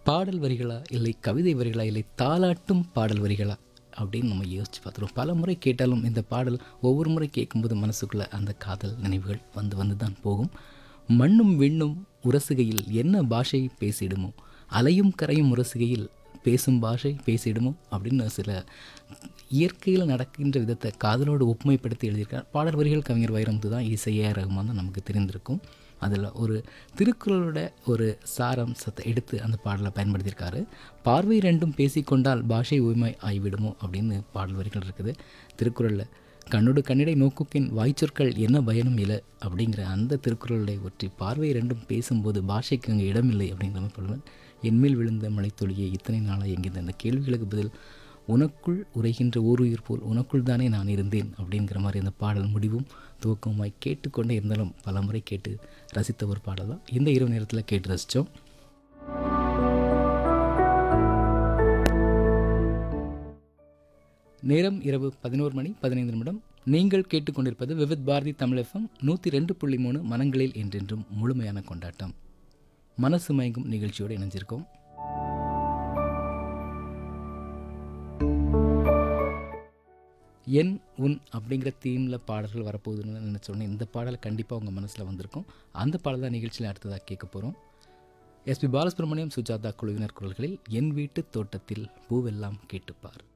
பாடல் வரிகளா இல்லை கவிதை வரிகளா இல்லை தாலாட்டும் பாடல் வரிகளா அப்படின்னு நம்ம யோசிச்சு பார்த்துருவோம் பல முறை கேட்டாலும் இந்த பாடல் ஒவ்வொரு முறை கேட்கும்போது மனசுக்குள்ளே அந்த காதல் நினைவுகள் வந்து வந்து தான் போகும் மண்ணும் விண்ணும் உரசுகையில் என்ன பாஷை பேசிடுமோ அலையும் கரையும் உரசுகையில் பேசும் பாஷை பேசிடுமோ அப்படின்னு சில இயற்கையில் நடக்கின்ற விதத்தை காதலோடு ஒப்புமைப்படுத்தி எழுதியிருக்கார் பாடல் வரிகள் கவிஞர் வைரமுத்து தான் இசையா ரகுமான் தான் நமக்கு தெரிந்திருக்கும் அதில் ஒரு திருக்குறளோட ஒரு சாராம்சத்தை எடுத்து அந்த பாடலை பயன்படுத்தியிருக்காரு பார்வை ரெண்டும் பேசிக்கொண்டால் பாஷை உரிமை ஆகிவிடுமோ அப்படின்னு பாடல் வரிகள் இருக்குது திருக்குறளில் கண்ணோடு கண்ணிடை நோக்குக்கின் வாய்ச்சொற்கள் என்ன பயனும் இல்லை அப்படிங்கிற அந்த திருக்குறளை ஒற்றி பார்வை ரெண்டும் பேசும்போது பாஷைக்கு அங்கே இடமில்லை அப்படிங்கிற மாதிரி சொல்லுவேன் என்மேல் விழுந்த மலைத்தொழியை இத்தனை நாளாக எங்கிருந்த அந்த கேள்விகளுக்கு பதில் உனக்குள் உரைகின்ற ஓருயிர் போல் உனக்குள் தானே நான் இருந்தேன் அப்படிங்கிற மாதிரி அந்த பாடல் முடிவும் துவக்கமாய் கேட்டுக்கொண்டே இருந்தாலும் பல முறை கேட்டு ரசித்த ஒரு பாடல் தான் இந்த இரவு நேரத்தில் கேட்டு ரசித்தோம் நேரம் இரவு பதினோரு மணி பதினைந்து நிமிடம் நீங்கள் கேட்டுக்கொண்டிருப்பது விவித் பாரதி தமிழ் எஃப்எம் நூற்றி ரெண்டு புள்ளி மூணு மனங்களில் என்றென்றும் முழுமையான கொண்டாட்டம் மனசு மயங்கும் நிகழ்ச்சியோடு இணைஞ்சிருக்கோம் என் உன் அப்படிங்கிற தீமில் பாடல்கள் வரப்போகுதுன்னு நினச்சோன்னே இந்த பாடல் கண்டிப்பாக உங்கள் மனசில் வந்திருக்கும் அந்த பாடல் தான் நிகழ்ச்சியில் அடுத்ததாக கேட்க போகிறோம் எஸ்பி பாலசுப்ரமணியம் சுஜாதா குழுவினர் குரல்களில் என் வீட்டு தோட்டத்தில் பூவெல்லாம் கேட்டுப்பார்